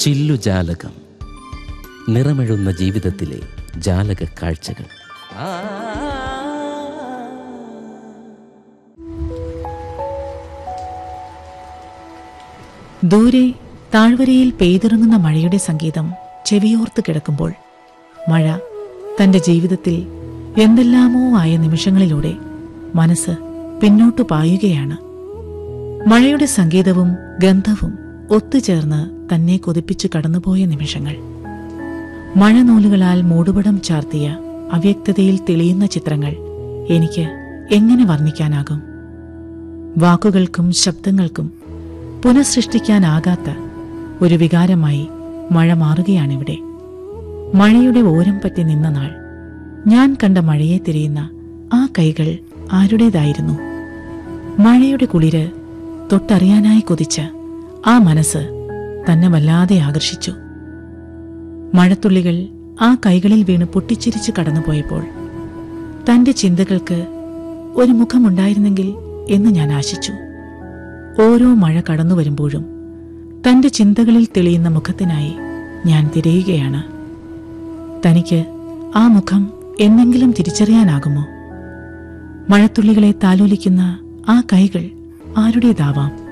ചില്ലുജാലകം നിറമെഴുന്ന ജീവിതത്തിലെ ജാലക കാഴ്ചകൾ ദൂരെ താഴ്വരയിൽ പെയ്തിറങ്ങുന്ന മഴയുടെ സംഗീതം ചെവിയോർത്ത് കിടക്കുമ്പോൾ മഴ തന്റെ ജീവിതത്തിൽ എന്തെല്ലാമോ ആയ നിമിഷങ്ങളിലൂടെ മനസ്സ് പിന്നോട്ടു പായുകയാണ് മഴയുടെ സംഗീതവും ഗന്ധവും ഒത്തുചേർന്ന് തന്നെ കൊതിപ്പിച്ചു കടന്നുപോയ നിമിഷങ്ങൾ മഴനൂലുകളാൽ മൂടുപടം ചാർത്തിയ അവ്യക്തതയിൽ തെളിയുന്ന ചിത്രങ്ങൾ എനിക്ക് എങ്ങനെ വർണ്ണിക്കാനാകും വാക്കുകൾക്കും ശബ്ദങ്ങൾക്കും പുനഃസൃഷ്ടിക്കാനാകാത്ത ഒരു വികാരമായി മഴ മാറുകയാണിവിടെ മഴയുടെ ഓരം പറ്റി നിന്ന നാൾ ഞാൻ കണ്ട മഴയെ തിരിയുന്ന ആ കൈകൾ ആരുടേതായിരുന്നു മഴയുടെ കുളിര് തൊട്ടറിയാനായി കൊതിച്ച ആ മനസ്സ് തന്നെ വല്ലാതെ ആകർഷിച്ചു മഴത്തുള്ളികൾ ആ കൈകളിൽ വീണ് പൊട്ടിച്ചിരിച്ചു കടന്നുപോയപ്പോൾ തന്റെ ചിന്തകൾക്ക് ഒരു മുഖമുണ്ടായിരുന്നെങ്കിൽ എന്ന് ഞാൻ ആശിച്ചു ഓരോ മഴ കടന്നു വരുമ്പോഴും തന്റെ ചിന്തകളിൽ തെളിയുന്ന മുഖത്തിനായി ഞാൻ തിരയുകയാണ് തനിക്ക് ആ മുഖം എന്നെങ്കിലും തിരിച്ചറിയാനാകുമോ മഴത്തുള്ളികളെ താലോലിക്കുന്ന ആ കൈകൾ ആരുടേതാവാം